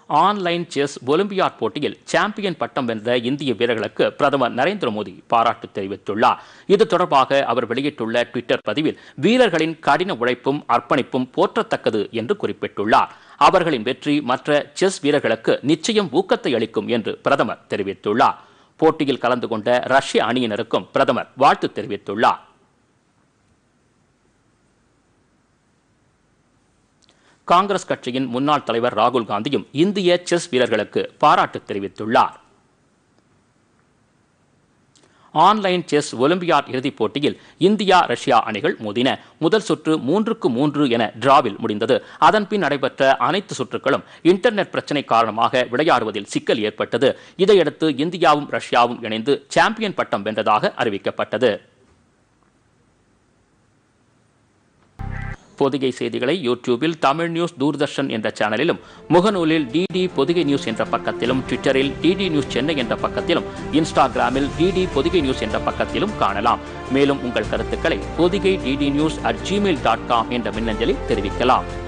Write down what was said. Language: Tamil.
ஆன்லைன் செஸ் ஒலிம்பியாட் போட்டியில் சாம்பியன் பட்டம் வென்ற இந்திய வீரர்களுக்கு பிரதமர் நரேந்திர மோடி பாராட்டு தெரிவித்துள்ளார் இது தொடர்பாக அவர் வெளியிட்டுள்ள ட்விட்டர் பதிவில் வீரர்களின் கடின உழைப்பும் அர்ப்பணிப்பும் போற்றத்தக்கது என்று குறிப்பிட்டுள்ளார் அவர்களின் வெற்றி மற்ற செஸ் வீரர்களுக்கு நிச்சயம் ஊக்கத்தை அளிக்கும் என்று பிரதமர் தெரிவித்துள்ளார் போட்டியில் கலந்து கொண்ட ரஷ்ய அணியினருக்கும் பிரதமர் வாழ்த்து தெரிவித்துள்ளார் காங்கிரஸ் கட்சியின் முன்னாள் தலைவர் ராகுல் காந்தியும் இந்திய செஸ் வீரர்களுக்கு பாராட்டு தெரிவித்துள்ளார் ஆன்லைன் செஸ் ஒலிம்பியாட் இறுதிப் போட்டியில் இந்தியா ரஷ்யா அணிகள் மோதின முதல் சுற்று மூன்றுக்கு மூன்று என டிராவில் முடிந்தது அதன்பின் நடைபெற்ற அனைத்து சுற்றுகளும் இன்டர்நெட் பிரச்சினை காரணமாக விளையாடுவதில் சிக்கல் ஏற்பட்டது இதையடுத்து இந்தியாவும் ரஷ்யாவும் இணைந்து சாம்பியன் பட்டம் வென்றதாக அறிவிக்கப்பட்டது பொதிகை செய்திகளை யூடியூபில் தமிழ் நியூஸ் தூர்தர்ஷன் என்ற சேனலிலும் முகநூலில் டிடி பொதிகை நியூஸ் என்ற பக்கத்திலும் ட்விட்டரில் டிடி நியூஸ் சென்னை என்ற பக்கத்திலும் இன்ஸ்டாகிராமில் டிடி பொதிகை நியூஸ் என்ற பக்கத்திலும் காணலாம் மேலும் உங்கள் கருத்துக்களை Pothigai DD news at Gmail dot com என்ற மின்னஞ்சலில் தெரிவிக்கலாம்